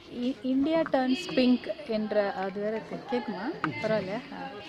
இ- India turns pink என்ற அது வேற கே- கேட்குமா பரவாயில்ல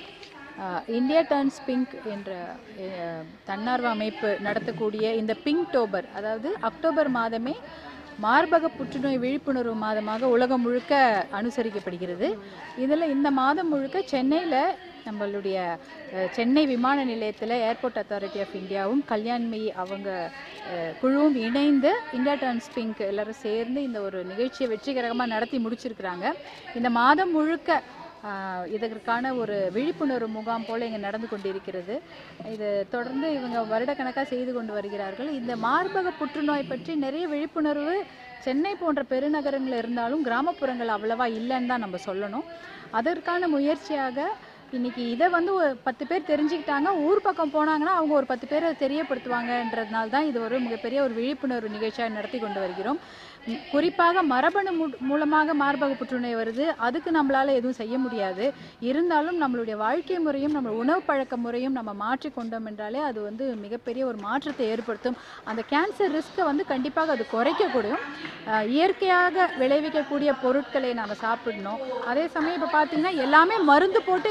ஆ. ஆ, இந்தியா டர்ன்ஸ் பிங்க் என்ற அஹ், தன்னார்வ அமைப்பு நடத்தக்கூடிய இந்த பிங்க் டோபர் அதாவது அக்டோபர் மாதமே மார்பக புற்றுநோய் விழிப்புணர்வு மாதமாக உலகம் முழுக்க அனுசரிக்கப்படுகிறது இதில் இந்த மாதம் முழுக்க சென்னையில் நம்மளுடைய அஹ், சென்னை விமான நிலையத்தில் ஏர்போர்ட் அத்தாரிட்டி ஆஃப் இந்தியாவும் கல்யாண்மயி அவங்க அஹ், குழுவும் இணைந்து இந்தியா டர்ன்ஸ் பிங்க் எல்லாரும் சேர்ந்து இந்த ஒரு நிகழ்ச்சியை வெற்றிகரமாக நடத்தி முடிச்சிருக்கிறாங்க இந்த மாதம் முழுக்க ஆஹ், இதற்கான ஒரு விழிப்புணர்வு முகாம் போல் இங்கே நடந்து கொண்டிருக்கிறது இது தொடர்ந்து இவங்க வருடக்கணக்காக செய்து கொண்டு வருகிறார்கள் இந்த மார்பக புற்றுநோய் பற்றி நிறைய விழிப்புணர்வு சென்னை போன்ற பெருநகரங்கள் இருந்தாலும் கிராமப்புறங்கள் அவ்வளவா இல்லைன்னு தான் நம்ம சொல்லணும் அதற்கான முயற்சியாக இன்னைக்கு இதை வந்து ஒரு பத்து பேர் தெரிஞ்சுக்கிட்டாங்க ஊர் பக்கம் போனாங்கன்னா அவங்க ஒரு பத்து பேரை தெரியப்படுத்துவாங்கன்றதுனால தான் இது ஒரு மிகப்பெரிய ஒரு விழிப்புணர்வு நிகழ்ச்சியாக நடத்தி கொண்டு வருகிறோம் ம், குறிப்பாக மரபணு மூ- மூலமாக மார்பக புற்றுநோய் வருது அதுக்கு நம்மளால எதுவும் செய்ய முடியாது இருந்தாலும் நம்மளுடைய வாழ்க்கை முறையும் நம்ம உணவு பழக்க முறையும் நம்ம மாற்றி கொண்டோம் என்றாலே அது வந்து மிகப்பெரிய ஒரு மாற்றத்தை ஏற்படுத்தும் அந்த கேன்சர் ரிஸ்க்கை வந்து கண்டிப்பாக அது குறைக்கக்கூடும் அஹ், இயற்கையாக விளைவிக்கக்கூடிய பொருட்களை நாம் சாப்பிடணும் அதே சமயம் இப்போ பார்த்தீங்கன்னா எல்லாமே மருந்து போட்டு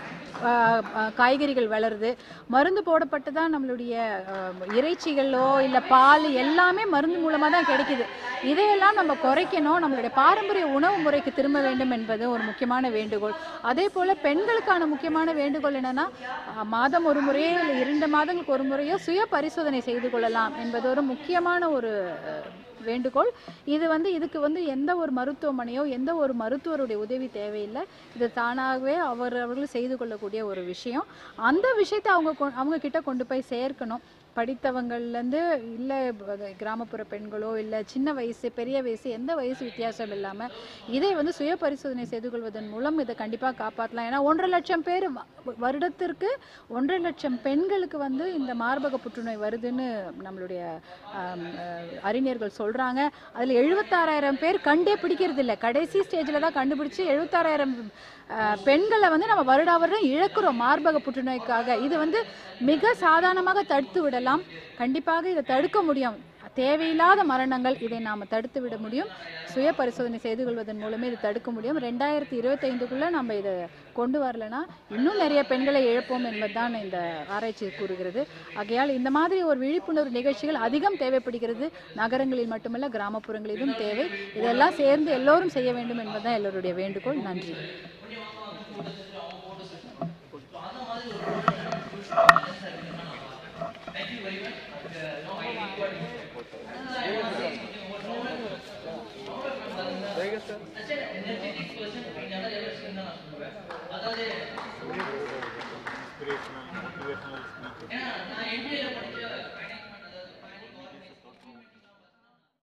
ஆஹ் ஆஹ் காய்கறிகள் வளருது மருந்து போடப்பட்டு தான் நம்மளுடைய ஆஹ், இறைச்சிகளோ இல்லை பால் எல்லாமே மருந்து மூலமாக தான் கிடைக்குது இதையெல்லாம் நம்ம குறைக்கணும் நம்மளுடைய பாரம்பரிய உணவு முறைக்கு திரும்ப வேண்டும் என்பது ஒரு முக்கியமான வேண்டுகோள் அதே போல் பெண்களுக்கான முக்கியமான வேண்டுகோள் என்னன்னா ஆஹ், மாதம் ஒரு முறையோ இல்லை இரண்டு மாதங்களுக்கு ஒரு முறையோ சுய பரிசோதனை செய்து கொள்ளலாம் என்பது ஒரு முக்கியமான ஒரு ஆஹ், வேண்டுகோள் இது வந்து இதுக்கு வந்து எந்த ஒரு மருத்துவமனையோ எந்த ஒரு மருத்துவருடைய உதவி தேவையில்லை இது தானாகவே அவர் அவர்கள் செய்து கொள்ளக்கூடிய ஒரு விஷயம் அந்த விஷயத்தை அவங்க கொ- அவங்க கிட்ட கொண்டு போய் சேர்க்கணும் படித்தவங்கள்லேருந்து இல்லை கிராமப்புற பெண்களோ இல்லை சின்ன வயசு பெரிய வயசு எந்த வயசு வித்தியாசம் இல்லாமல் இதை வந்து சுய பரிசோதனை செய்து கொள்வதன் மூலம் இதை கண்டிப்பாக காப்பாற்றலாம் ஏன்னா ஒன்றரை லட்சம் பேர் வ- வருடத்திற்கு ஒன்றரை லட்சம் பெண்களுக்கு வந்து இந்த மார்பக புற்றுநோய் வருதுன்னு நம்மளுடைய ஆம், அஹ், அறிஞர்கள் சொல்கிறாங்க அதில் எழுபத்தாறாயிரம் பேர் கண்டே பிடிக்கிறது இல்லை கடைசி ஸ்டேஜில் தான் கண்டுபிடிச்சு எழுபத்தாறாயிரம் பெண்களை வந்து நம்ம வருடா வருடம் இழக்கிறோம் மார்பக புற்றுநோய்க்காக இது வந்து மிக சாதாரணமாக தடுத்து விடலாம் கண்டிப்பாக இதை தடுக்க முடியும் தேவையில்லாத மரணங்கள் இதை நாம் தடுத்து விட முடியும் சுய பரிசோதனை செய்து கொள்வதன் மூலமே இதை தடுக்க முடியும் ரெண்டாயிரத்தி இருபத்தைந்துக்குள்ளே நம்ம இதை கொண்டு வரலைன்னா இன்னும் நிறைய பெண்களை இழப்போம் என்பதுதான் இந்த ஆராய்ச்சி கூறுகிறது ஆகையால் இந்த மாதிரி ஒரு விழிப்புணர்வு நிகழ்ச்சிகள் அதிகம் தேவைப்படுகிறது நகரங்களில் மட்டுமல்ல கிராமப்புறங்களிலும் தேவை இதெல்லாம் சேர்ந்து எல்லோரும் செய்ய வேண்டும் என்பதுதான் எல்லோருடைய வேண்டுகோள் நன்றி inspirational, motivational speech.